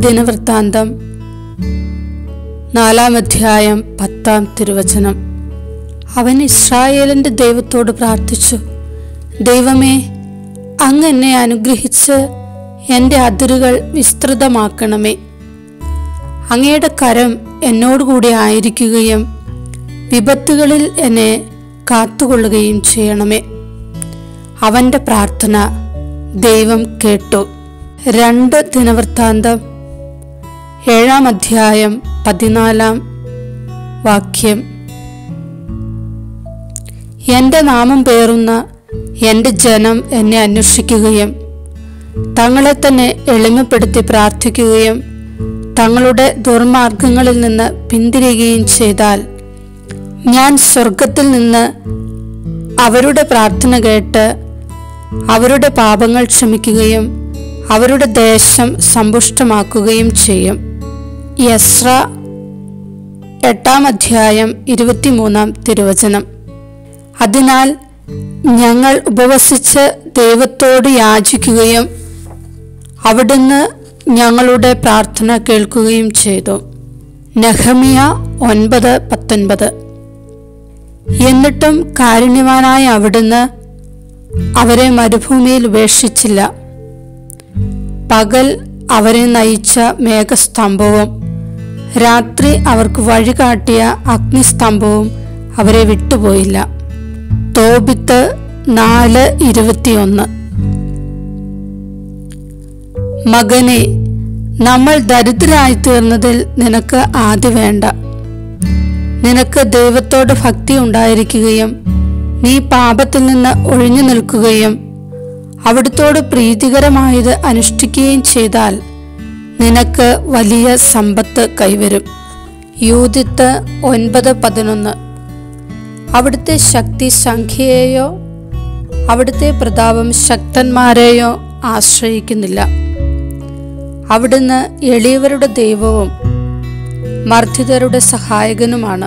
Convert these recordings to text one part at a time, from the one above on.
ദിനവൃത്താന്തം നാലാം അധ്യായം പത്താം തിരുവചനം അവൻ ഇസ്രായേലിന്റെ ദൈവത്തോട് പ്രാർത്ഥിച്ചു ദൈവമേ അങ്ങ് എന്നെ അനുഗ്രഹിച്ച് എൻ്റെ അതിരുകൾ വിസ്തൃതമാക്കണമേ അങ്ങയുടെ കരം എന്നോടുകൂടി ആയിരിക്കുകയും വിപത്തുകളിൽ എന്നെ കാത്തുകൊള്ളുകയും ചെയ്യണമേ അവന്റെ പ്രാർത്ഥന ദൈവം കേട്ടു രണ്ട് ദിനവൃത്താന്തം ഏഴാം അധ്യായം പതിനാലാം വാക്യം എൻ്റെ നാമം പേറുന്ന എൻ്റെ ജനം എന്നെ അന്വേഷിക്കുകയും തങ്ങളെ തന്നെ എളിമപ്പെടുത്തി പ്രാർത്ഥിക്കുകയും തങ്ങളുടെ ദുർമാർഗങ്ങളിൽ നിന്ന് പിന്തിരിയുകയും ചെയ്താൽ ഞാൻ സ്വർഗത്തിൽ നിന്ന് അവരുടെ പ്രാർത്ഥന കേട്ട് അവരുടെ പാപങ്ങൾ ക്ഷമിക്കുകയും അവരുടെ ദേശം സമ്പുഷ്ടമാക്കുകയും ചെയ്യും യസ്ര എട്ടാം അധ്യായം ഇരുപത്തിമൂന്നാം തിരുവചനം അതിനാൽ ഞങ്ങൾ ഉപവസിച്ച് ദൈവത്തോട് യാചിക്കുകയും അവിടുന്ന് ഞങ്ങളുടെ പ്രാർത്ഥന കേൾക്കുകയും ചെയ്തു നെഹമിയ ഒൻപത് പത്തൊൻപത് എന്നിട്ടും കാരുണ്യവാനായ അവിടുന്ന് അവരെ മരുഭൂമിയിൽ ഉപേക്ഷിച്ചില്ല പകൽ അവരെ നയിച്ച മേഘസ്തംഭവും രാത്രി അവർക്ക് വഴികാട്ടിയ അഗ്നിസ്തംഭവും അവരെ വിട്ടുപോയില്ല തോബിത്ത് നാല് ഇരുപത്തിയൊന്ന് മകനെ നമ്മൾ ദരിദ്രരായി തീർന്നതിൽ നിനക്ക് ആദ്യ വേണ്ട നിനക്ക് ദൈവത്തോട് ഭക്തി ഉണ്ടായിരിക്കുകയും നീ പാപത്തിൽ നിന്ന് ഒഴിഞ്ഞു നിൽക്കുകയും അവിടുത്തോട് പ്രീതികരമായത് അനുഷ്ഠിക്കുകയും ചെയ്താൽ നിനക്ക് വലിയ സമ്പത്ത് കൈവരും യൂതിത്ത് ഒൻപത് പതിനൊന്ന് അവിടുത്തെ ശക്തി സംഖ്യയെയോ അവിടുത്തെ പ്രതാപം ശക്തന്മാരെയോ ആശ്രയിക്കുന്നില്ല അവിടുന്ന് എളിയവരുടെ ദൈവവും മർദ്ദിതരുടെ സഹായകനുമാണ്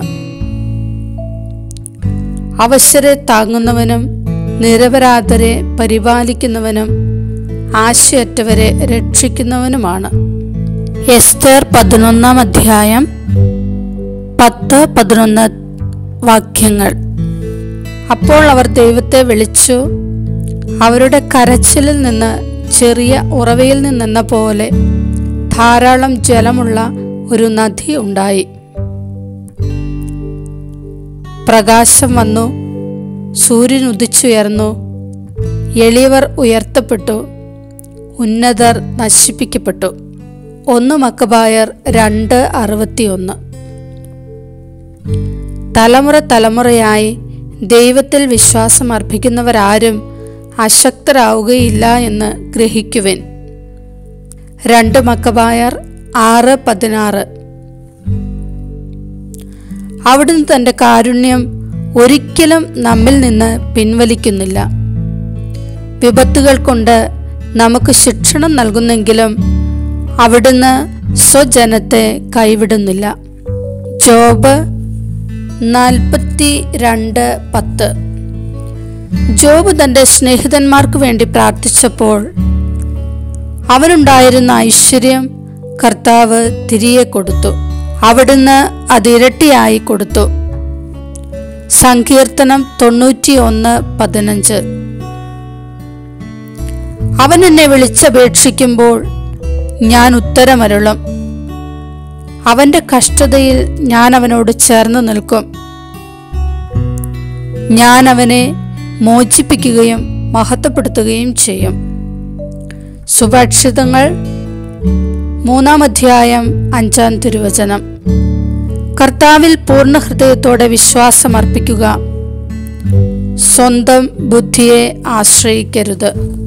അവശരെ താങ്ങുന്നവനും നിരപരാധരെ പരിപാലിക്കുന്നവനും ആശയറ്റവരെ രക്ഷിക്കുന്നവനുമാണ് എസ്തേർ പതിനൊന്നാം അധ്യായം പത്ത് പതിനൊന്ന് വാക്യങ്ങൾ അപ്പോൾ അവർ ദൈവത്തെ വിളിച്ചു അവരുടെ കരച്ചിലിൽ നിന്ന് ചെറിയ ഉറവയിൽ നിന്നെന്ന പോലെ ധാരാളം ജലമുള്ള ഒരു നദി ഉണ്ടായി പ്രകാശം വന്നു സൂര്യൻ ഉദിച്ചുയർന്നു എളിയവർ ഉയർത്തപ്പെട്ടു ഉന്നതർ നശിപ്പിക്കപ്പെട്ടു ഒന്ന് മക്കബായർ രണ്ട് അറുപത്തിയൊന്ന് തലമുറ തലമുറയായി ദൈവത്തിൽ വിശ്വാസം അർപ്പിക്കുന്നവരാരും അശക്തരാവുകയില്ല എന്ന് ഗ്രഹിക്കുവിൻ രണ്ട് മക്കബായർ ആറ് പതിനാറ് അവിടുന്ന് തന്റെ കാരുണ്യം ഒരിക്കലും നമ്മിൽ നിന്ന് പിൻവലിക്കുന്നില്ല വിപത്തുകൾ കൊണ്ട് നമുക്ക് ശിക്ഷണം നൽകുന്നെങ്കിലും അവിടുന്ന് സ്വജനത്തെ കൈവിടുന്നില്ല ജോബ് നാൽപ്പത്തി രണ്ട് പത്ത് ജോബ് തന്റെ സ്നേഹിതന്മാർക്ക് വേണ്ടി പ്രാർത്ഥിച്ചപ്പോൾ അവനുണ്ടായിരുന്ന ഐശ്വര്യം കർത്താവ് തിരികെ കൊടുത്തു അവിടുന്ന് അതിരട്ടിയായി കൊടുത്തു സങ്കീർത്തനം തൊണ്ണൂറ്റി ഒന്ന് പതിനഞ്ച് അവൻ എന്നെ വിളിച്ചപേക്ഷിക്കുമ്പോൾ ഞാൻ ഉത്തരമരുളും അവന്റെ കഷ്ടതയിൽ ഞാൻ അവനോട് ചേർന്ന് നിൽക്കും ഞാൻ അവനെ മോചിപ്പിക്കുകയും മഹത്വപ്പെടുത്തുകയും ചെയ്യും സുഭാഷിതങ്ങൾ മൂന്നാം അധ്യായം അഞ്ചാം തിരുവചനം കർത്താവിൽ പൂർണ്ണ ഹൃദയത്തോടെ വിശ്വാസമർപ്പിക്കുക സ്വന്തം ബുദ്ധിയെ ആശ്രയിക്കരുത്